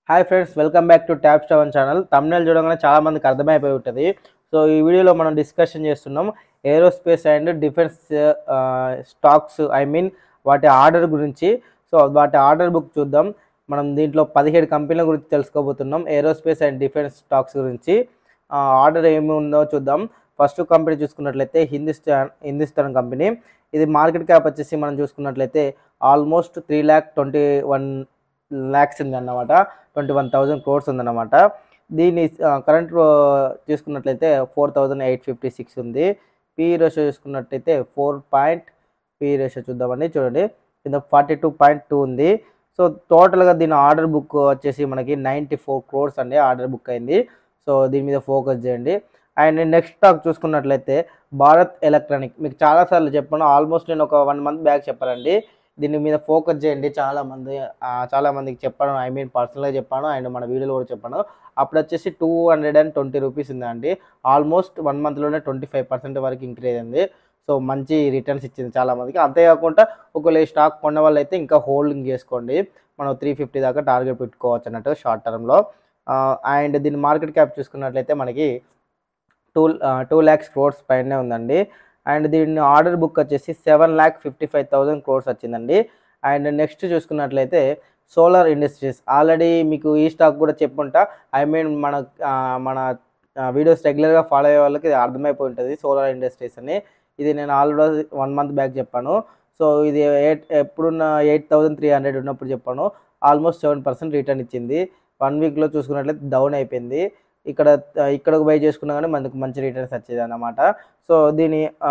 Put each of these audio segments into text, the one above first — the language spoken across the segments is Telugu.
hi friends welcome back to ట్యాప్ స్టవన్ ఛానల్ తమిళ చూడగానే చాలా మందికి అర్థమైపోయి ఉంటుంది సో ఈ వీడియోలో మనం డిస్కషన్ చేస్తున్నాం aerospace and defence stocks I mean వాటి ఆర్డర్ గురించి సో వాటి ఆర్డర్ బుక్ చూద్దాం మనం దీంట్లో పదిహేడు కంపెనీల గురించి తెలుసుకోబోతున్నాం ఏరోస్పేస్ అండ్ డిఫెన్స్ స్టాక్స్ గురించి ఆర్డర్ ఏమి ఉందో చూద్దాం ఫస్ట్ కంపెనీ చూసుకున్నట్లయితే హిందుస్థాన్ హిందుస్థాన్ కంపెనీ ఇది మార్కెట్ క్యాప్ వచ్చేసి మనం చూసుకున్నట్లయితే almost three lakh twenty one lakhs ఉంది అన్నమాట ట్వంటీ వన్ థౌజండ్ క్రోర్స్ ఉందన్నమాట దీని కరెంట్ చూసుకున్నట్లయితే four thousand eight fifty six ఉంది పి రేషియో చూసుకున్నట్లయితే ఫోర్ పాయింట్ పి రేషియో చూద్దామండి చూడండి కింద ఫార్టీ టూ పాయింట్ టూ ఉంది సో టోటల్గా దీని ఆర్డర్ బుక్ వచ్చేసి మనకి నైంటీ ఫోర్ క్రోర్స్ అండి ఆర్డర్ బుక్ అయింది సో దీని మీద ఫోకస్ చేయండి అండ్ నెక్స్ట్ స్టాక్ చూసుకున్నట్లయితే భారత్ ఎలక్ట్రానిక్ మీకు చాలాసార్లు చెప్పాను ఆల్మోస్ట్ నేను ఒక వన్ మంత్ బ్యాక్ చెప్పానండి దీని మీద ఫోకస్ చేయండి చాలా మంది ఆ, చాలా మందికి చెప్పాను ఐ మీన్ పర్సనల్గా చెప్పాను అండ్ మన వీడియోలో కూడా చెప్పాను అప్పుడు వచ్చేసి two hundred and twenty rupees ఉందండి ఆల్మోస్ట్ వన్ మంత్లోనే ట్వంటీ ఫైవ్ పర్సెంట్ వరకు ఇంక్రీజ్ అయింది సో మంచి రిటర్న్స్ ఇచ్చింది చాలా మందికి అంతేకాకుండా ఒకవేళ ఈ స్టాక్ కొన్న వాళ్ళు అయితే ఇంకా హోల్డింగ్ చేసుకోండి మనం త్రీ ఫిఫ్టీ దాకా టార్గెట్ పెట్టుకోవచ్చు అన్నట్టు షార్ట్ టర్మ్లో అండ్ దీని మార్కెట్ క్యాప్ చూసుకున్నట్లయితే మనకి టూ టూ ల్యాక్స్ క్రోర్స్ పైనే ఉందండి అండ్ దీని ఆర్డర్ బుక్ వచ్చేసి seven lakh fifty five thousand crores వచ్చిందండి అండ్ నెక్స్ట్ చూసుకున్నట్లయితే సోలార్ ఇండస్ట్రీస్ ఆల్రెడీ మీకు ఈ స్టాక్ కూడా చెప్పుంటా ఐ మీన్ మన ఆ, మన వీడియోస్ రెగ్యులర్గా ఫాలో అయ్యే వాళ్ళకి ఇది అర్థమైపోయి ఉంటుంది సోలార్ ఇండస్ట్రీస్ అని ఇది నేను ఆల్రెడీ వన్ మంత్ బ్యాక్ చెప్పాను సో ఇది ఎయిట్ ఎప్పుడున్న ఎయిట్ థౌజండ్ త్రీ హండ్రెడ్ ఉన్నప్పుడు చెప్పాను ఆల్మోస్ట్ సెవెన్ పర్సెంట్ రిటర్న్ ఇచ్చింది వన్ వీక్లో చూసుకున్నట్లయితే డౌన్ అయిపోయింది ఇక్కడ ఇక్కడ బై చేసుకున్నా కానీ మనకు మంచి రిటర్న్స్ వచ్చేది అన్నమాట సో దీని ఆ,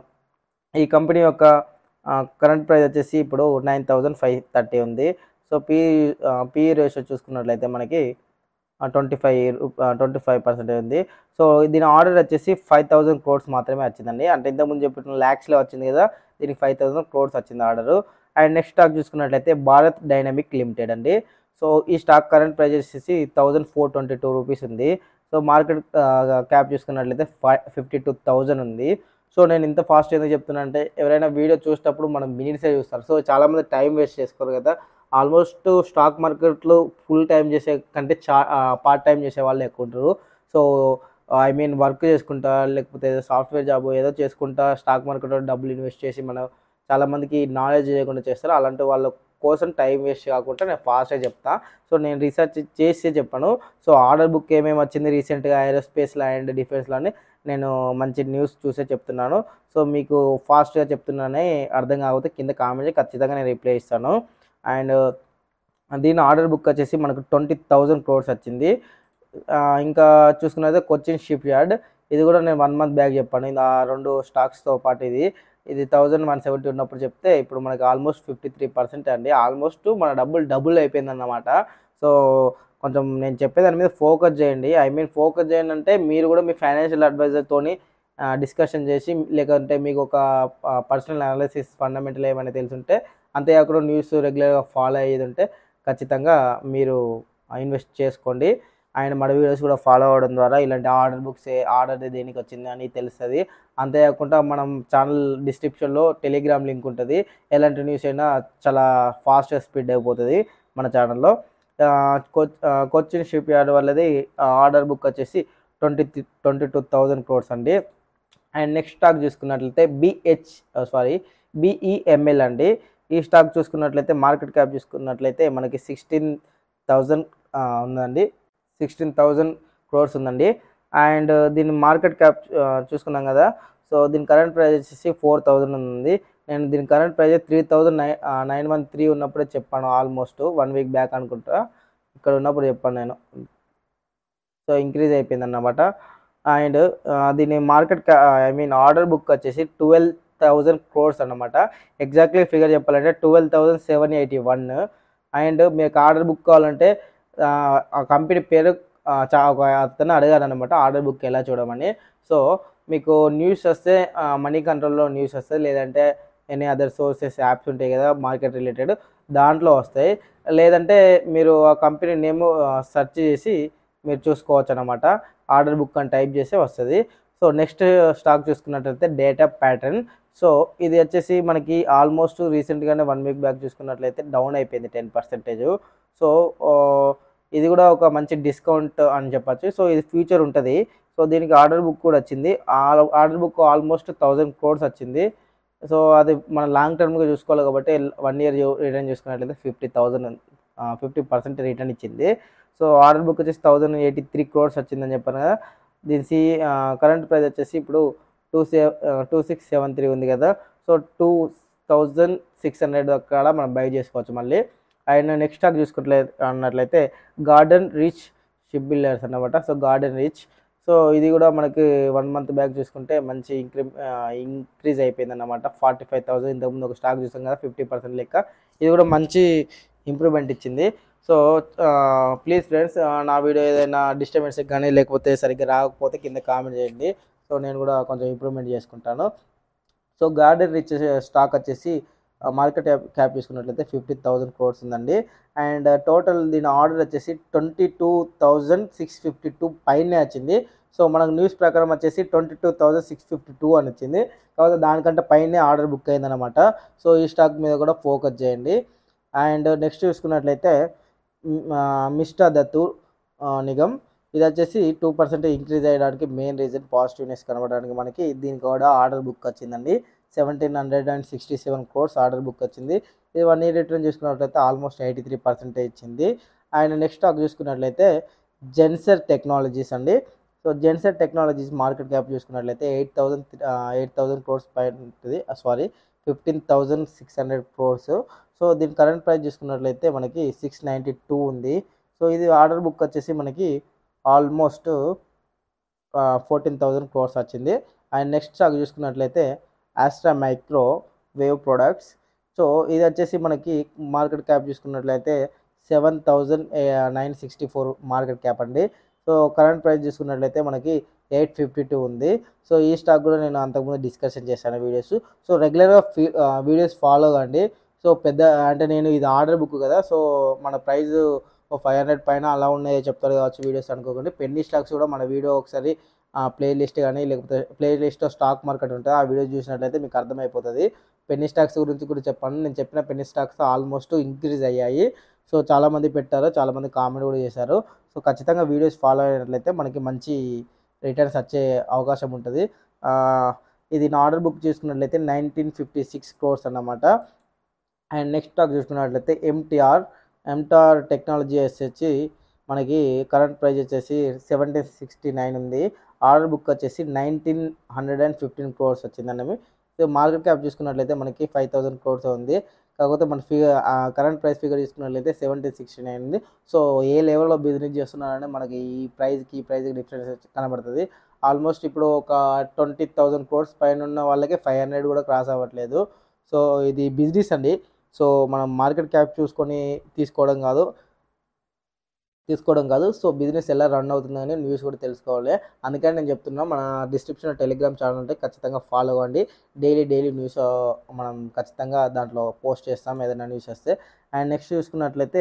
ఈ కంపెనీ యొక్క కరెంట్ ప్రైస్ వచ్చేసి ఇప్పుడు నైన్ థౌజండ్ ఫైవ్ థర్టీ ఉంది సో పీ పీ రేషియో చూసుకున్నట్లయితే మనకి twenty five twenty five percent ఉంది సో దీని ఆర్డర్ వచ్చేసి ఫైవ్ థౌజండ్ క్రోడ్స్ మాత్రమే వచ్చిందండి అంటే ఇంతకుముందు చెప్పిన ల్యాక్స్లో వచ్చింది కదా దీనికి ఫైవ్ థౌజండ్ క్రోడ్స్ వచ్చింది ఆర్డర్ అండ్ నెక్స్ట్ స్టాక్ చూసుకున్నట్లయితే భారత్ డైనమిక్ లిమిటెడ్ అండి సో ఈ స్టాక్ కరెంట్ ప్రైస్ వచ్చేసి thousand four twenty two rupees ఉంది సో మార్కెట్ క్యాప్ చూసుకున్నట్లయితే ఫైవ్ ఫిఫ్టీ టూ థౌజండ్ ఉంది సో నేను ఇంత ఫాస్ట్ ఎందుకు చెప్తున్నా అంటే ఎవరైనా వీడియో చూసేటప్పుడు మనం మినిట్సే చూస్తారు సో చాలామంది టైం వేస్ట్ చేసుకోరు కదా ఆల్మోస్ట్ స్టాక్ మార్కెట్లో ఫుల్ టైం చేసే కంటే చా పార్ట్ టైం చేసే వాళ్ళు ఎక్కువ ఉంటారు సో ఐ మీన్ వర్క్ చేసుకుంటా లేకపోతే ఏదో సాఫ్ట్వేర్ జాబ్ ఏదో చేసుకుంటా స్టాక్ మార్కెట్లో డబ్బులు ఇన్వెస్ట్ చేసి మనం చాలామందికి నాలెడ్జ్ చేయకుండా చేస్తారు అలాంటి వాళ్ళ కోసం టైం వేస్ట్ కాకుండా నేను ఫాస్ట్గా చెప్తా సో నేను రీసెర్చ్ చేసి చెప్పాను సో ఆర్డర్ బుక్ ఏమేమి వచ్చింది రీసెంట్గా ఏరోస్పేస్లో అండ్ డిఫెన్స్లో అని నేను మంచి న్యూస్ చూసే చెప్తున్నాను సో మీకు ఫాస్ట్గా చెప్తున్నానే అర్థం కాకపోతే కింద కామెంట్ చేసి ఖచ్చితంగా నేను రిప్లై ఇస్తాను అండ్ దీని ఆర్డర్ బుక్ వచ్చేసి మనకు ట్వంటీ థౌజండ్ క్రోర్స్ వచ్చింది ఆ, ఇంకా చూసుకున్నది కొచ్చిన్ షిప్ యార్డ్ ఇది కూడా నేను వన్ మంత్ బ్యాక్ చెప్పాను ఇది ఆ రెండు స్టాక్స్తో పాటు ఇది ఇది థౌజండ్ వన్ సెవెంటీ ఉన్నప్పుడు చెప్తే ఇప్పుడు మనకి ఆల్మోస్ట్ ఫిఫ్టీ త్రీ పర్సెంట్ అండి ఆల్మోస్ట్ మన డబ్బులు డబుల్ అయిపోయింది అన్నమాట సో కొంచెం నేను చెప్పే దాని మీద ఫోకస్ చేయండి ఐ మీన్ ఫోకస్ చేయండి అంటే మీరు కూడా మీ ఫైనాన్షియల్ అడ్వైజర్తోని డిస్కషన్ చేసి లేకుంటే మీకు ఒక పర్సనల్ అనాలిసిస్ ఫండమెంటల్ ఏమైనా తెలుసుంటే అంతేకాకుండా న్యూస్ రెగ్యులర్గా ఫాలో అయ్యేది ఉంటే ఖచ్చితంగా మీరు ఇన్వెస్ట్ చేసుకోండి అండ్ మన వీడియోస్ కూడా ఫాలో అవ్వడం ద్వారా ఇలాంటి ఆర్డర్ బుక్స్ ఆర్డర్ దేనికి వచ్చింది అని తెలుస్తుంది అంతేకాకుండా మనం ఛానల్ డిస్క్రిప్షన్లో టెలిగ్రామ్ లింక్ ఉంటుంది ఎలాంటి న్యూస్ అయినా చాలా ఫాస్ట్గా స్పీడ్ అయిపోతుంది మన ఛానల్లో కొచ్చిన్ షిప్ యార్డ్ వాళ్ళది ఆర్డర్ బుక్ వచ్చేసి twenty twenty two thousand crores అండి అండ్ నెక్స్ట్ స్టాక్ చూసుకున్నట్లయితే బిహెచ్ సారీ బిఈఎంఎల్ అండి ఈ స్టాక్ చూసుకున్నట్లయితే మార్కెట్ క్యాప్ చూసుకున్నట్లయితే మనకి సిక్స్టీన్ థౌజండ్ ఉందండి సిక్స్టీన్ థౌజండ్ క్రోర్స్ ఉందండి అండ్ దీని మార్కెట్ క్యాప్ చూసుకున్నాం కదా సో దీని కరెంట్ ప్రైస్ వచ్చేసి ఫోర్ థౌజండ్ ఉంది నేను దీని current price three thousand nine nine one three ఉన్నప్పుడే చెప్పాను ఆల్మోస్ట్ వన్ వీక్ బ్యాక్ అనుకుంటా ఇక్కడ ఉన్నప్పుడు చెప్పాను నేను సో ఇంక్రీజ్ అయిపోయింది అన్నమాట అండ్ దీని market I mean order book వచ్చేసి ట్వెల్వ్ థౌజండ్ క్రోర్స్ అన్నమాట ఎగ్జాక్ట్లీ ఫిగర్ చెప్పాలంటే twelve thousand seven eighty one and మీకు ఆర్డర్ బుక్ కావాలంటే ఆ, ఆ కంపెనీ పేరు ఆ, చా ఒక అతను అడిగారు అనమాట ఆర్డర్ బుక్ ఎలా చూడమని సో మీకు న్యూస్ వస్తే మనీ కంట్రోల్లో న్యూస్ వస్తాయి లేదంటే ఎనీ అదర్ సోర్సెస్ యాప్స్ ఉంటాయి కదా మార్కెట్ రిలేటెడ్ దాంట్లో వస్తాయి లేదంటే మీరు ఆ కంపెనీ నేమ్ సెర్చ్ చేసి మీరు చూసుకోవచ్చు అనమాట ఆర్డర్ బుక్ అని టైప్ చేస్తే వస్తుంది సో నెక్స్ట్ స్టాక్ చూసుకున్నట్లయితే డేటా ప్యాటర్న్ సో ఇది వచ్చేసి మనకి ఆల్మోస్ట్ రీసెంట్గానే వన్ వీక్ బ్యాక్ చూసుకున్నట్లయితే డౌన్ అయిపోయింది టెన్ పర్సెంటేజ్ సో ఇది కూడా ఒక మంచి డిస్కౌంట్ అని చెప్పచ్చు సో ఇది ఫ్యూచర్ ఉంటుంది సో దీనికి ఆర్డర్ బుక్ కూడా వచ్చింది order book almost thousand crores వచ్చింది సో అది మన లాంగ్ టర్మ్గా చూసుకోవాలి కాబట్టి వన్ ఇయర్ రిటర్న్ చూసుకున్నట్లయితే fifty thousand fifty percent return ఇచ్చింది సో ఆర్డర్ బుక్ వచ్చేసి థౌజండ్ ఎయిటీ త్రీ క్రోడ్స్ వచ్చిందని చెప్పాను కదా దీని సి కరెంట్ ప్రైస్ వచ్చేసి ఇప్పుడు two seven two six seven three ఉంది కదా so two thousand six hundred అక్కడ మనం బై చేసుకోవచ్చు మళ్ళీ అండ్ నెక్స్ట్ స్టాక్ చూసుకుంటే అన్నట్లయితే గార్డెన్ రీచ్ షిప్ బిల్డర్స్ అన్నమాట సో గార్డెన్ రీచ్ సో ఇది కూడా మనకి వన్ మంత్ బ్యాక్ చూసుకుంటే మంచి ఇంక్రీ ఇంక్రీజ్ అయిపోయింది అన్నమాట ఫార్టీ ఫైవ్ థౌసండ్ ఇంతకుముందు ఒక స్టాక్ చూసాం కదా ఫిఫ్టీ పర్సెంట్ లెక్క ఇది కూడా మంచి ఇంప్రూవ్మెంట్ ఇచ్చింది సో ప్లీజ్ ఫ్రెండ్స్ నా వీడియో ఏదైనా డిస్టర్బెన్స్ కానీ లేకపోతే సరిగ్గా రాకపోతే కింద కామెంట్ చేయండి సో నేను కూడా కొంచెం ఇంప్రూవ్మెంట్ చేసుకుంటాను సో గార్డెన్ రిచ్ స్టాక్ వచ్చేసి మార్కెట్ క్యాప్ చూసుకున్నట్లయితే ఫిఫ్టీ థౌజండ్ క్రోర్స్ ఉందండి అండ్ టోటల్ దీని ఆర్డర్ వచ్చేసి twenty two thousand six fifty two పైనే వచ్చింది సో మనకు న్యూస్ ప్రకారం వచ్చేసి twenty two thousand six fifty two అని వచ్చింది కాకపోతే దానికంటే పైనే ఆర్డర్ బుక్ అయిందనమాట సో ఈ స్టాక్ మీద కూడా ఫోకస్ చేయండి అండ్ నెక్స్ట్ చూసుకున్నట్లయితే మిస్టర్ దత్తూర్ నిగమ్ ఇది వచ్చేసి టూ పర్సెంట్ ఇంక్రీజ్ అయ్యడానికి మెయిన్ రీజన్ పాజిటివ్నెస్ కనబడడానికి మనకి దీనికి కూడా ఆర్డర్ బుక్ వచ్చిందండి seventeen hundred and sixty seven crores order book వచ్చింది ఇది వన్ ఇయర్ రిటర్న్ చూసుకున్నట్లయితే ఆల్మోస్ట్ ఎయిటీ త్రీ పర్సెంటేజ్ ఇచ్చింది అండ్ నెక్స్ట్ స్టాక్ చూసుకున్నట్లయితే జెన్సర్ టెక్నాలజీస్ అండి so Zensar technologies market cap చూసుకున్నట్లయితే eight thousand eight thousand crores పైన ఉంటుంది sorry fifteen thousand six hundred crores so దీని కరెంట్ ప్రైస్ చూసుకున్నట్లయితే మనకి సిక్స్ నైంటీ టూ ఉంది సో ఇది ఆర్డర్ బుక్ వచ్చేసి మనకి ఆల్మోస్ట్ ఫోర్టీన్ థౌజండ్ క్రోర్స్ వచ్చింది అండ్ నెక్స్ట్ స్టాక్ చూసుకున్నట్లయితే Astra microwave products so ఇది వచ్చేసి మనకి మార్కెట్ క్యాప్ చూసుకున్నట్లయితే seven thousand nine sixty four market cap అండి సో కరెంట్ ప్రైస్ చూసుకున్నట్లయితే మనకి ఎయిట్ ఫిఫ్టీ టూ ఉంది సో ఈ స్టాక్ కూడా నేను అంతకుముందు డిస్కషన్ చేశాను వీడియోస్ సో రెగ్యులర్గా వీడియోస్ ఫాలో కండి సో పెద్ద అంటే నేను ఇది ఆర్డర్ బుక్ కదా సో మన ప్రైస్ ఫైవ్ హండ్రెడ్ పైన అలా ఉన్నాయో చెప్తారు కావచ్చు వీడియోస్ అనుకోకండి పెన్నీ స్టాక్స్ కూడా మన వీడియో ఒకసారి ప్లే లిస్ట్ కానీ లేకపోతే ప్లే లిస్ట్లో స్టాక్ మార్కెట్ ఉంటుంది ఆ వీడియో చూసినట్లయితే మీకు అర్థమైపోతుంది పెన్నీ స్టాక్స్ గురించి కూడా చెప్పాను నేను చెప్పిన పెన్నీ స్టాక్స్ ఆల్మోస్ట్ ఇంక్రీజ్ అయ్యాయి సో చాలామంది పెట్టారు చాలామంది కామెంట్ కూడా చేశారు సో ఖచ్చితంగా వీడియోస్ ఫాలో అయినట్లయితే మనకి మంచి రిటర్న్స్ వచ్చే అవకాశం ఉంటుంది ఇది నా ఆర్డర్ బుక్ చేసుకున్నట్లయితే నైన్టీన్ ఫిఫ్టీ సిక్స్ క్రోర్స్ అన్నమాట అండ్ నెక్స్ట్ స్టాక్ చూసుకున్నట్లయితే ఎంటీఆర్ ఎంటార్ టెక్నాలజీ వచ్చేసి మనకి కరెంట్ ప్రైస్ వచ్చేసి సెవెంటీన్ సిక్స్టీ నైన్ ఉంది ఆర్డర్ బుక్ వచ్చేసి nineteen hundred and fifteen crores వచ్చిందండి సో మార్కెట్ క్యాప్ చూసుకున్నట్లయితే మనకి ఫైవ్ థౌసండ్ క్రోర్స్ ఉంది కాకపోతే మన ఫిగర్ కరెంట్ ప్రైస్ ఫిగర్ చూసుకున్నట్లయితే సెవెంటీన్ సిక్స్టీ నైన్ ఉంది సో ఏ లెవెల్లో బిజినెస్ చేస్తున్నారంటే మనకి ఈ ప్రైస్కి ఈ ప్రైస్కి డిఫరెన్స్ కనబడుతుంది ఆల్మోస్ట్ ఇప్పుడు ఒక ట్వంటీ థౌజండ్ క్రోర్స్ పైన ఉన్న వాళ్ళకి ఫైవ్ హండ్రెడ్ కూడా క్రాస్ అవ్వట్లేదు సో ఇది బిజినెస్ అండి సో మనం మార్కెట్ క్యాప్ చూసుకొని తీసుకోవడం కాదు తీసుకోవడం కాదు సో బిజినెస్ ఎలా రన్ అవుతుందని న్యూస్ కూడా తెలుసుకోవాలి అందుకని నేను చెప్తున్నా మన డిస్క్రిప్షన్ టెలిగ్రామ్ ఛానల్ ఉంటే ఖచ్చితంగా ఫాలో అవ్వండి డైలీ డైలీ న్యూస్ మనం ఖచ్చితంగా దాంట్లో పోస్ట్ చేస్తాం ఏదైనా న్యూస్ వస్తే అండ్ నెక్స్ట్ చూసుకున్నట్లయితే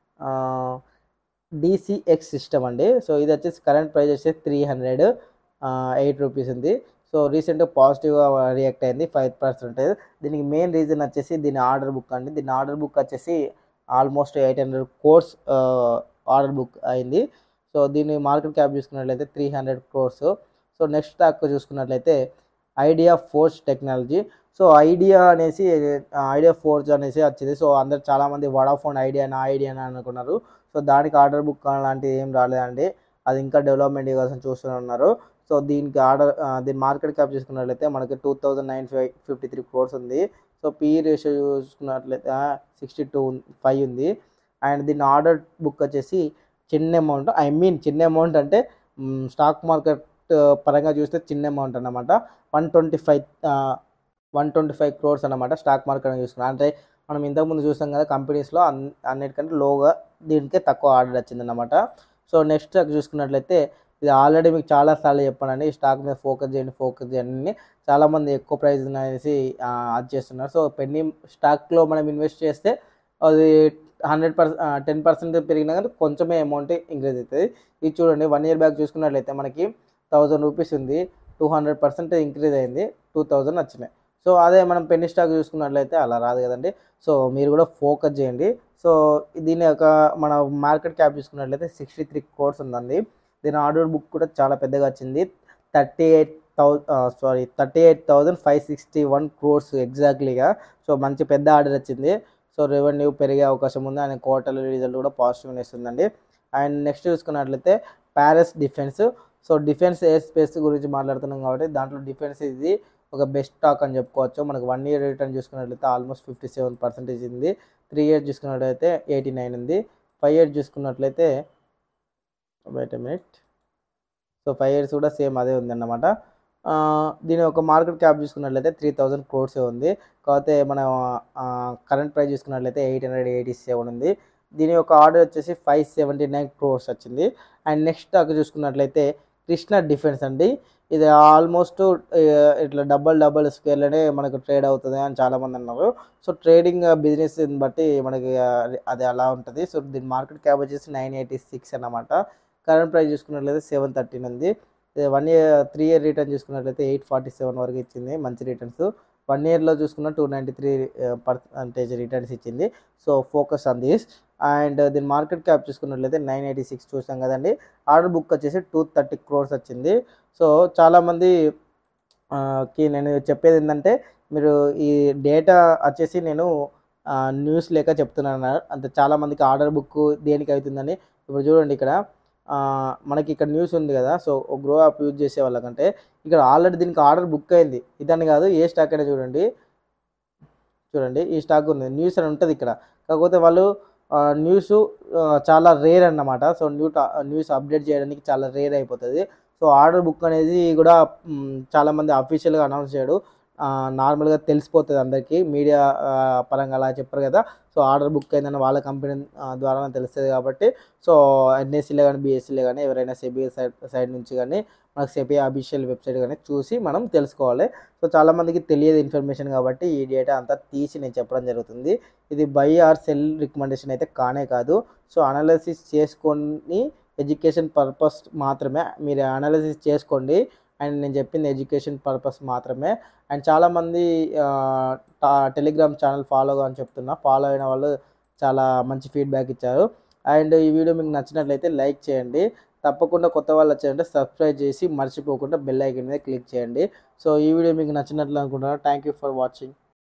డిసిఎక్స్ సిస్టమ్ అండి సో ఇది వచ్చేసి కరెంట్ ప్రైస్ వచ్చేసి త్రీ హండ్రెడ్ ఎయిట్ రూపీస్ ఉంది సో రీసెంట్గా పాజిటివ్గా రియాక్ట్ అయింది ఫైవ్ పర్సెంటేజ్ దీనికి మెయిన్ రీజన్ వచ్చేసి దీని ఆర్డర్ బుక్ అండి దీని ఆర్డర్ బుక్ వచ్చేసి almost eight hundred crores order book అయింది సో దీని మార్కెట్ క్యాప్ చూసుకున్నట్లయితే three hundred crores so next stock చూసుకున్నట్లయితే Idea Forge technology so Idea అనేసి ఐడియా ఫోర్స్ అనేసి వచ్చింది సో అందరు చాలామంది వడాఫోన్ ఐడియా నా ఐడియా అని అనుకున్నారు సో దానికి ఆర్డర్ బుక్ లాంటిది ఏం రాలేదండి అది ఇంకా డెవలప్మెంట్ కోసం చూస్తున్నారు సో దీనికి ఆర్డర్ దీని మార్కెట్ క్యాప్ చూసుకున్నట్లయితే మనకి two thousand nine five fifty three crores ఉంది సో పిఈ రేషియో చూసుకున్నట్లయితే సిక్స్టీ టూ ఫైవ్ ఉంది అండ్ దీని ఆర్డర్ బుక్ వచ్చేసి చిన్న అమౌంట్ ఐ మీన్ చిన్న అమౌంట్ అంటే స్టాక్ మార్కెట్ పరంగా చూస్తే చిన్న అమౌంట్ అన్నమాట one twenty five one twenty five crores అనమాట స్టాక్ మార్కెట్ చూసుకున్నాం అంటే మనం ఇంతకుముందు చూసాం కదా కంపెనీస్లో అన్ అన్నిటికంటే లోగా దీనికే తక్కువ ఆర్డర్ వచ్చిందన్నమాట సో నెక్స్ట్ స్టాక్ చూసుకున్నట్లయితే ఇది ఆల్రెడీ మీకు చాలాసార్లు చెప్పానండి ఈ స్టాక్ మీద ఫోకస్ చేయండి ఫోకస్ చేయండి చాలామంది ఎక్కువ ప్రైస్ అనేసి అది చేస్తున్నారు సో పెన్నీ స్టాక్లో మనం ఇన్వెస్ట్ చేస్తే అది హండ్రెడ్ పర్సెంట్ టెన్ పర్సెంట్ పెరిగినా కానీ కొంచెమే అమౌంట్ ఇంక్రీజ్ అవుతుంది ఇది చూడండి వన్ ఇయర్ బ్యాక్ చూసుకున్నట్లయితే మనకి థౌజండ్ రూపీస్ ఉంది టూ హండ్రెడ్ పర్సెంట్ ఇంక్రీజ్ అయింది టూ థౌజండ్ వచ్చినాయి సో అదే మనం పెన్నీ స్టాక్ చూసుకున్నట్లయితే అలా రాదు కదండి సో మీరు కూడా ఫోకస్ చేయండి సో దీని యొక్క మన మార్కెట్ క్యాప్ చూసుకున్నట్లయితే సిక్స్టీ త్రీ క్రోర్స్ ఉందండి దీని ఆర్డర్ బుక్ కూడా చాలా పెద్దగా వచ్చింది thirty eight thou sorry thirty eight thousand five sixty one crores ఎగ్జాక్ట్లీగా సో మంచి పెద్ద ఆర్డర్ వచ్చింది సో రెవెన్యూ పెరిగే అవకాశం ఉంది అండ్ క్వార్టర్లీ రిజల్ట్ కూడా పాజిటివ్ ఇస్తుందండి అండ్ నెక్స్ట్ చూసుకున్నట్లయితే Paras defence so defence air space గురించి మాట్లాడుతున్నాం కాబట్టి దాంట్లో డిఫెన్స్ ఇది ఒక బెస్ట్ స్టాక్ అని చెప్పుకోవచ్చు మనకు వన్ ఇయర్ రిటర్న్ చూసుకున్నట్లయితే ఆల్మోస్ట్ ఫిఫ్టీ సెవెన్ పర్సెంటేజ్ ఉంది త్రీ ఇయర్స్ చూసుకున్నట్లయితే ఎయిటీ నైన్ ఉంది ఫైవ్ ఇయర్స్ చూసుకున్నట్లయితే wait minute so five years కూడా సేమ్ అదే ఉంది అన్నమాట దీని ఒక మార్కెట్ క్యాప్ చూసుకున్నట్లయితే త్రీ థౌజండ్ క్రోర్సే ఉంది కాకపోతే మనం కరెంట్ ప్రైస్ చూసుకున్నట్లయితే ఎయిట్ హండ్రెడ్ ఎయిటీ సెవెన్ ఉంది దీని యొక్క ఆర్డర్ వచ్చేసి ఫైవ్ సెవెంటీ నైన్ క్రోర్స్ వచ్చింది అండ్ నెక్స్ట్ స్టాక్ చూసుకున్నట్లయితే కృష్ణ డిఫెన్స్ అండి ఇది ఆల్మోస్ట్ ఇట్లా డబల్ డబల్ స్క్వేర్లోనే మనకు ట్రేడ్ అవుతుంది అని చాలామంది అన్నారు సో ట్రేడింగ్ బిజినెస్ బట్టి మనకి అది అలా ఉంటుంది సో దీని మార్కెట్ క్యాప్ వచ్చేసి నైన్ ఎయిటీ సిక్స్ అన్నమాట కరెంట్ ప్రైస్ చూసుకున్నట్లయితే సెవెన్ థర్టీన్ ఉంది one year three year return చూసుకున్నట్లయితే ఎయిట్ ఫార్టీ సెవెన్ వరకు ఇచ్చింది మంచి రిటర్న్స్ వన్ ఇయర్లో చూసుకున్న two ninety three percentage returns ఇచ్చింది so focus on this and దీని మార్కెట్ క్యాప్ చూసుకున్నట్లయితే నైన్ ఎయిటీ సిక్స్ చూసాం కదండి ఆర్డర్ బుక్ వచ్చేసి టూ థర్టీ క్రోర్స్ వచ్చింది సో చాలామంది కి నేను చెప్పేది ఏంటంటే మీరు ఈ డేటా వచ్చేసి నేను న్యూస్ లేక చెప్తున్నాను అంత చాలామందికి ఆర్డర్ బుక్ దేనికి అవుతుందని ఇప్పుడు చూడండి ఇక్కడ మనకి ఇక్కడ న్యూస్ ఉంది కదా సో గ్రో యాప్ యూజ్ చేసే వాళ్ళకంటే ఇక్కడ ఆల్రెడీ దీనికి ఆర్డర్ బుక్ అయింది ఇదని కాదు ఏ స్టాక్ అయినా చూడండి చూడండి ఈ స్టాక్ ఉంది న్యూస్ అని ఉంటుంది ఇక్కడ కాకపోతే వాళ్ళు న్యూస్ చాలా రేర్ అన్నమాట సో న్యూ న్యూస్ అప్డేట్ చేయడానికి చాలా రేర్ అయిపోతుంది సో ఆర్డర్ బుక్ అనేది కూడా చాలామంది అఫీషియల్గా అనౌన్స్ చేయడు నార్మల్గా తెలిసిపోతుంది అందరికీ మీడియా పరంగా అలా చెప్పరు కదా సో ఆర్డర్ బుక్ అయిందని వాళ్ళ కంపెనీ ద్వారా తెలుస్తుంది కాబట్టి సో ఎన్ఎస్సీలో కానీ బీఎస్సీలో కానీ ఎవరైనా సెబీ సైడ్ సైడ్ నుంచి కానీ మనకు సెబీ అఫీషియల్ వెబ్సైట్ కానీ చూసి మనం తెలుసుకోవాలి సో చాలామందికి తెలియదు ఇన్ఫర్మేషన్ కాబట్టి ఈ డేటా అంతా తీసి నేను చెప్పడం జరుగుతుంది ఇది బై ఆర్ సెల్ రికమెండేషన్ అయితే కానే కాదు సో అనాలిసిస్ చేసుకొని ఎడ్యుకేషన్ పర్పస్ మాత్రమే మీరు అనాలిసిస్ చేసుకోండి అండ్ నేను చెప్పింది ఎడ్యుకేషన్ పర్పస్ మాత్రమే అండ్ చాలామంది టెలిగ్రామ్ ఛానల్ ఫాలో అని చెప్తున్నా ఫాలో అయిన వాళ్ళు చాలా మంచి ఫీడ్బ్యాక్ ఇచ్చారు అండ్ ఈ వీడియో మీకు నచ్చినట్లయితే లైక్ చేయండి తప్పకుండా కొత్త వాళ్ళు వచ్చారంటే సబ్స్క్రైబ్ చేసి మర్చిపోకుండా బెల్ ఐకన్ మీద క్లిక్ చేయండి సో ఈ వీడియో మీకు నచ్చినట్లు అనుకుంటున్నాను థ్యాంక్ యూ ఫర్ వాచింగ్